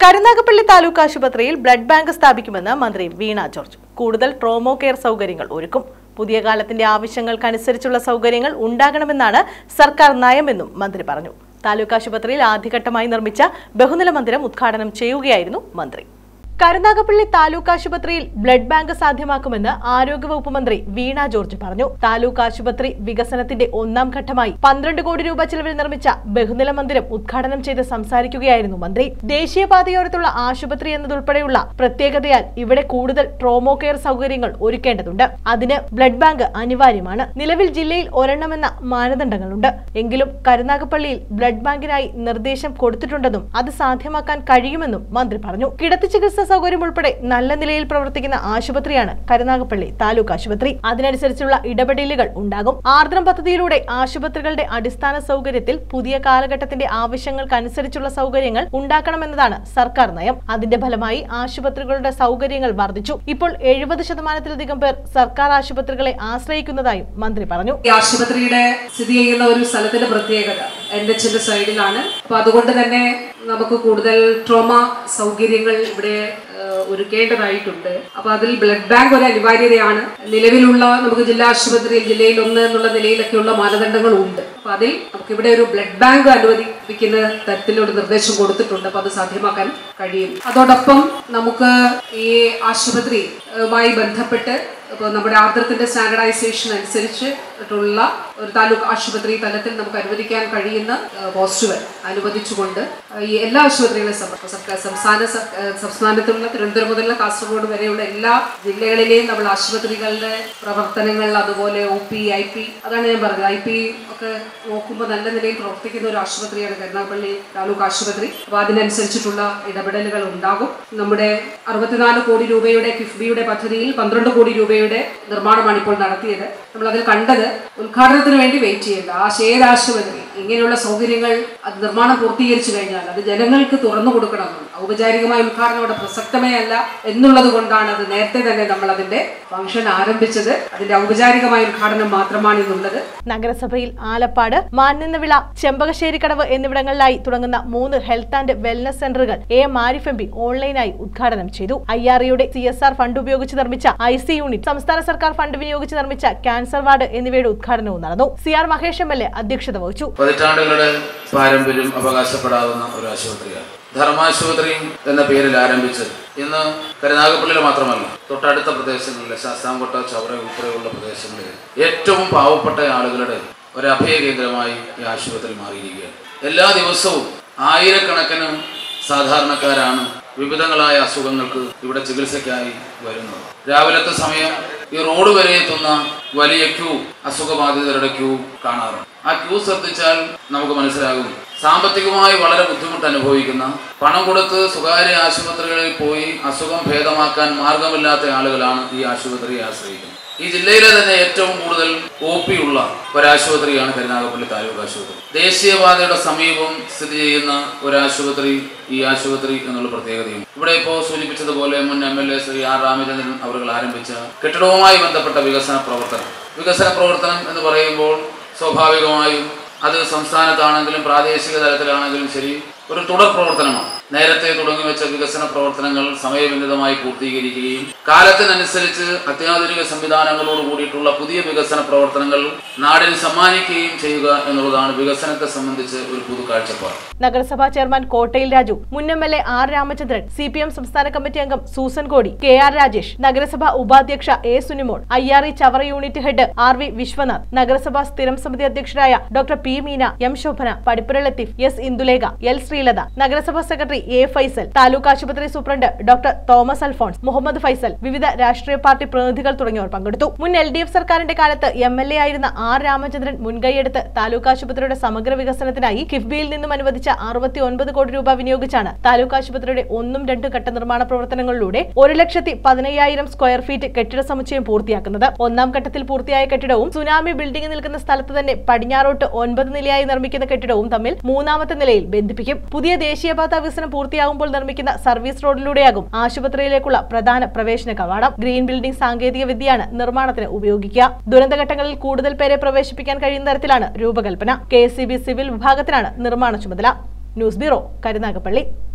കരുനാഗപ്പള്ളി താലൂക്ക് ആശുപത്രിയിൽ blood bank സ്ഥാപിക്കുമെന്ന് മന്ത്രി വീണ ജോർജ് കൂടുതൽ ട്രോമോ കെയർ സൗകര്യങ്ങൾ ഒരുക്കും പുതിയ കാലത്തിന്റെ ആവശ്യങ്ങൾക്കനുസരിച്ചുള്ള സൗകര്യങ്ങൾ ഉണ്ടാകണമെന്നാണ് സർക്കാർ നയമെന്നും മന്ത്രി പറഞ്ഞു താലൂക്ക് ആശുപത്രിയിൽ ആദ്യഘട്ടമായി നിർമ്മിച്ച ബഹുനില മന്ദിരം ഉദ്ഘാടനം ചെയ്യുകയായിരുന്നു മന്ത്രി കരുനാഗപ്പള്ളി താലൂക്ക് ആശുപത്രിയിൽ ബ്ലഡ് ബാങ്ക് സാധ്യമാക്കുമെന്ന് ആരോഗ്യവകുപ്പ് മന്ത്രി വീണ ജോർജ് പറഞ്ഞു താലൂക്ക് ആശുപത്രി വികസനത്തിന്റെ ഒന്നാം ഘട്ടമായി പന്ത്രണ്ട് കോടി രൂപ ചെലവിൽ നിർമ്മിച്ച ബഹുനില മന്ദിരം ഉദ്ഘാടനം ചെയ്ത് സംസാരിക്കുകയായിരുന്നു മന്ത്രി ദേശീയപാതയോരത്തുള്ള ആശുപത്രി എന്നതുൾപ്പെടെയുള്ള പ്രത്യേകതയാൽ ഇവിടെ കൂടുതൽ ട്രോമോ കെയർ സൗകര്യങ്ങൾ ഒരുക്കേണ്ടതുണ്ട് അതിന് ബ്ലഡ് ബാങ്ക് അനിവാര്യമാണ് നിലവിൽ ജില്ലയിൽ ഒരെണ്ണമെന്ന മാനദണ്ഡങ്ങളുണ്ട് എങ്കിലും കരുനാഗപ്പള്ളിയിൽ ബ്ലഡ് ബാങ്കിനായി നിർദ്ദേശം കൊടുത്തിട്ടുണ്ടെന്നും അത് സാധ്യമാക്കാൻ കഴിയുമെന്നും മന്ത്രി പറഞ്ഞു കിടത്തി ചികിത്സാ സൗകര്യം ഉൾപ്പെടെ നല്ല നിലയിൽ പ്രവർത്തിക്കുന്ന ആശുപത്രിയാണ് കരുനാഗപ്പള്ളി താലൂക്ക് ആശുപത്രി അതിനനുസരിച്ചുള്ള ഇടപെടലുകൾ ഉണ്ടാകും ആർദ്രം പദ്ധതിയിലൂടെ ആശുപത്രികളുടെ അടിസ്ഥാന സൗകര്യത്തിൽ പുതിയ കാലഘട്ടത്തിന്റെ ആവശ്യങ്ങൾക്കനുസരിച്ചുള്ള സൗകര്യങ്ങൾ ഉണ്ടാക്കണമെന്നതാണ് സർക്കാർ നയം അതിന്റെ ഫലമായി ആശുപത്രികളുടെ സൗകര്യങ്ങൾ വർദ്ധിച്ചു ഇപ്പോൾ എഴുപത് ശതമാനത്തിലധികം പേർ സർക്കാർ ആശുപത്രികളെ ആശ്രയിക്കുന്നതായും മന്ത്രി പറഞ്ഞു ഈ ആശുപത്രിയുടെ സ്ഥിതി ചെയ്യുന്ന ഒരു സ്ഥലത്തിന്റെ പ്രത്യേകത എൻ എച്ചിന്റെ സൈഡിലാണ് അപ്പൊ അതുകൊണ്ട് തന്നെ നമുക്ക് കൂടുതൽ ട്രോമ സൗകര്യങ്ങൾ ഇവിടെ ഏഹ്, ഒരുക്കേണ്ടതായിട്ടുണ്ട് അപ്പൊ അതിൽ ബ്ലഡ് ബാങ്ക് ഒരു അനിവാര്യതയാണ് നിലവിലുള്ള നമുക്ക് ജില്ലാ ആശുപത്രിയിൽ ജില്ലയിൽ ഒന്ന് എന്നുള്ള നിലയിലൊക്കെയുള്ള മാനദണ്ഡങ്ങളും ഉണ്ട് അപ്പൊ അതിൽ നമുക്ക് ഇവിടെ ഒരു ബ്ലഡ് ബാങ്ക് അനുവദിക്കുന്ന തരത്തിലൊരു നിർദ്ദേശം കൊടുത്തിട്ടുണ്ട് അപ്പൊ അത് സാധ്യമാക്കാൻ കഴിയും അതോടൊപ്പം നമുക്ക് ഈ ആശുപത്രിയുമായി ബന്ധപ്പെട്ട് ഇപ്പോൾ നമ്മുടെ ആർദ്രത്തിന്റെ സ്റ്റാൻഡർഡൈസേഷൻ അനുസരിച്ച് ഉള്ള ഒരു താലൂക്ക് ആശുപത്രി തലത്തിൽ നമുക്ക് അനുവദിക്കാൻ കഴിയുന്ന ഏഹ്, പോസ്റ്റുകൾ അനുവദിച്ചുകൊണ്ട് ഏഹ്, ഈ എല്ലാ ആശുപത്രികളെയും സംബ- സർക്കാർ സംസ്ഥാന സ- ഏഹ്, സംസ്ഥാനത്തുള്ള തിരുവനന്തപുരം മുതലുള്ള കാസർഗോഡ് വരെയുള്ള എല്ലാ ജില്ലകളിലെയും നമ്മൾ ആശുപത്രികളുടെ പ്രവർത്തനങ്ങൾ അതുപോലെ ഒ പി ഐ പി അതാണ് ഞാൻ പറഞ്ഞത് ഐ പി ഒക്കെ നോക്കുമ്പോൾ നല്ല നിലയിൽ പ്രവർത്തിക്കുന്ന ഒരു ആശുപത്രിയാണ് കരുനാഗപ്പള്ളി താലൂക്ക് ആശുപത്രി അപ്പോൾ അതിനനുസരിച്ചിട്ടുള്ള ഇടപെടലുകൾ ഉണ്ടാകും നമ്മുടെ അറുപത്തിനാല് കോടി രൂപയുടെ കിഫ്ബിയുടെ പദ്ധതിയിൽ പന്ത്രണ്ട് കോടി രൂപയുടെ നിർമ്മാണമാണ് ഇപ്പോൾ നടത്തിയത് നമ്മൾ അതിൽ കണ്ടത് ഉദ്ഘാടനത്തിന് വേണ്ടി വെയിറ്റ് ചെയ്യേണ്ട ആ ഏത് ആശുപത്രി ഇങ്ങനെയുള്ള സൗകര്യങ്ങൾ അത് നിർമ്മാണം പൂർത്തീകരിച്ചു കഴിഞ്ഞാൽ അത് ജനങ്ങൾക്ക് തുറന്നു കൊടുക്കണമെന്ന് ഔപചാരികമായ ഉദ്ഘാടനം അവിടെ പ്രസക്തമേ അല്ല എന്നുള്ളത് കൊണ്ടാണ് അത് നേരത്തെ തന്നെ നമ്മൾ അതിന്റെ ഫംഗ്ഷൻ ആരംഭിച്ചത് അതിന്റെ ഔപചാരികമായ ഉദ്ഘാടനം മാത്രമാണ് ഇന്നുള്ളത് നഗരസഭയിൽ ആലപ്പാട് മാന്നവിള ചെമ്പകശ്ശേരിക്കടവ് എന്നിവിടങ്ങളിലായി തുടങ്ങുന്ന മൂന്ന് ഹെൽത്ത് ആൻഡ് വെൽനസ് സെന്ററുകൾ A M Arif M P ഓൺലൈനായി ഉദ്ഘാടനം ചെയ്തു ഐ ആർ ഇയുടെ സി എസ് ആർ ഫണ്ട് ഉപയോഗിച്ച് നിർമ്മിച്ച ഐ സി യൂണിറ്റ് സംസ്ഥാന സർക്കാർ ഫണ്ട് വിനിയോഗിച്ച് നിർമ്മിച്ച ക്യാൻസർ വാർഡ് എന്നിവയുടെ ഉദ്ഘാടനവും നടന്നു C R Mahesh M L A അധ്യക്ഷത വഹിച്ചു പതിറ്റാണ്ടുകളുടെ പാരമ്പര്യം അവകാശപ്പെടാവുന്ന ഒരു ആശുപത്രിയാണ് ധർമാശുപത്രി എന്ന പേരിൽ ആരംഭിച്ച് ഇന്ന് കരുനാഗപ്പള്ളിയിൽ മാത്രമല്ല തൊട്ടടുത്ത പ്രദേശങ്ങളിലെ ശാസ്താംകോട്ട ചവറ ഉൾപ്പെടെയുള്ള പ്രദേശങ്ങളിൽ ഏറ്റവും പാവപ്പെട്ട ആളുകളുടെ ഒരു അഭയ കേന്ദ്രമായി ഈ ആശുപത്രി മാറിയിരിക്കുകയാണ് എല്ലാ ദിവസവും ആയിരക്കണക്കിന് സാധാരണക്കാരാണ് വിവിധങ്ങളായ അസുഖങ്ങൾക്ക് ഇവിടെ ചികിത്സയ്ക്കായി വരുന്നത് രാവിലത്തെ സമയം ഈ റോഡ് വരെ എത്തുന്ന വലിയ ക്യൂ അസുഖബാധിതരുടെ ക്യൂ കാണാറുണ്ട് ആ ക്യൂ ശ്രദ്ധിച്ചാൽ നമുക്ക് മനസ്സിലാകും സാമ്പത്തികമായി വളരെ ബുദ്ധിമുട്ട് അനുഭവിക്കുന്ന പണം കൊടുത്ത് സ്വകാര്യ ആശുപത്രികളിൽ പോയി അസുഖം ഭേദമാക്കാൻ മാർഗമില്ലാത്ത ആളുകളാണ് ഈ ആശുപത്രിയെ ആശ്രയിക്കുന്നത് ഈ ജില്ലയിലെ തന്നെ ഏറ്റവും കൂടുതൽ ഒ പി ഉള്ള ഒരാശുപത്രിയാണ് കരുനാഗപ്പള്ളി താലൂക്ക് ആശുപത്രി ദേശീയപാതയുടെ സമീപം സ്ഥിതി ചെയ്യുന്ന ഒരാശുപത്രി ഈ ആശുപത്രി എന്നുള്ള പ്രത്യേകതയും ഇവിടെ ഇപ്പോൾ സൂചിപ്പിച്ചതുപോലെ മുൻ M L A Sri R Ramachandran അവർ ആരംഭിച്ച കെട്ടിടവുമായി ബന്ധപ്പെട്ട വികസന പ്രവർത്തനം വികസന പ്രവർത്തനം എന്ന് പറയുമ്പോൾ സ്വാഭാവികമായും അത് സംസ്ഥാനത്താണെങ്കിലും പ്രാദേശിക തലത്തിലാണെങ്കിലും ശരി ഒരു തുടർ പ്രവർത്തനമാണ് നേരത്തെ തുടങ്ങി വെച്ച വികസന പ്രവർത്തനങ്ങൾ സമയബന്ധിതമായി പൂർത്തീകരിക്കുകയും കാലത്തിനനുസരിച്ച് അത്യാധുനിക സംവിധാനങ്ങളോട് കൂടിയിട്ടുള്ള പുതിയ വികസന പ്രവർത്തനങ്ങൾ നാടിന് സമ്മാനിക്കുകയും ചെയ്യുക എന്നുള്ളതാണ് വികസനത്തെ സംബന്ധിച്ച് ഒരു പുതു കാഴ്ചപ്പാട് നഗരസഭാ ചെയർമാൻ കോട്ടയിൽ രാജു മുൻ M L A R Ramachandran C P M സംസ്ഥാന കമ്മിറ്റി അംഗം സൂസൻ കോടി കെ ആർ രാജേഷ് നഗരസഭാ ഉപാധ്യക്ഷ A Sunimol I R E Chavara unit head R V Vishwanath നഗരസഭാ സ്ഥിരം സമിതി അധ്യക്ഷരായ doctor P Meena M Shobhana Padippura Latheef S Indulekha L Sreelatha നഗരസഭാ സെക്രട്ടറി എ ഫൈസൽ താലൂക്ക് ആശുപത്രി സൂപ്രണ്ട് ഡോക്ടർ തോമസ് അൽഫോൺസ് മുഹമ്മദ് ഫൈസൽ വിവിധ രാഷ്ട്രീയ പാർട്ടി പ്രതിനിധികൾ തുടങ്ങിയവർ പങ്കെടുത്തു മുൻ എൽ ഡി എഫ് സർക്കാരിന്റെ കാലത്ത് എം എൽ എ ആയിരുന്ന ആർ രാമചന്ദ്രൻ മുൻകൈയെടുത്ത് താലൂക്ക് ആശുപത്രിയുടെ സമഗ്ര വികസനത്തിനായി കിഫ്ബിയിൽ നിന്നും അനുവദിച്ച അറുപത്തി ഒൻപത് കോടി രൂപ വിനിയോഗിച്ചാണ് താലൂക്ക് ആശുപത്രിയുടെ ഒന്നും രണ്ടും ഘട്ട നിർമ്മാണ പ്രവർത്തനങ്ങളിലൂടെ ഒരു ലക്ഷത്തി പതിനയ്യായിരം സ്ക്വയർ ഫീറ്റ് കെട്ടിട സമുച്ചയം പൂർത്തിയാക്കുന്നത് ഒന്നാം ഘട്ടത്തിൽ പൂർത്തിയായ കെട്ടിടവും സുനാമി ബിൽഡിംഗ് നിൽക്കുന്ന സ്ഥലത്ത് തന്നെ പടിഞ്ഞാറോട്ട് ഒൻപത് നിലയായി നിർമ്മിക്കുന്ന കെട്ടിടവും തമ്മിൽ മൂന്നാമത്തെ നിലയിൽ ബന്ധിപ്പിക്കും പുതിയ ദേശീയപാത വികസനം പൂർത്തിയാകുമ്പോൾ നിർമ്മിക്കുന്ന സർവീസ് റോഡിലൂടെയാകും ആശുപത്രിയിലേക്കുള്ള പ്രധാന പ്രവേശന കവാടം ഗ്രീൻ ബിൽഡിംഗ് സാങ്കേതിക വിദ്യയാണ് നിർമ്മാണത്തിന് ഉപയോഗിക്കുക ദുരന്തഘട്ടങ്ങളിൽ കൂടുതൽ പേരെ പ്രവേശിപ്പിക്കാൻ കഴിയുന്ന തരത്തിലാണ് രൂപകൽപ്പന കെ സിവിൽ വിഭാഗത്തിനാണ് നിർമ്മാണ ചുമതല ന്യൂസ് ബ്യൂറോ കരുനാഗപ്പള്ളി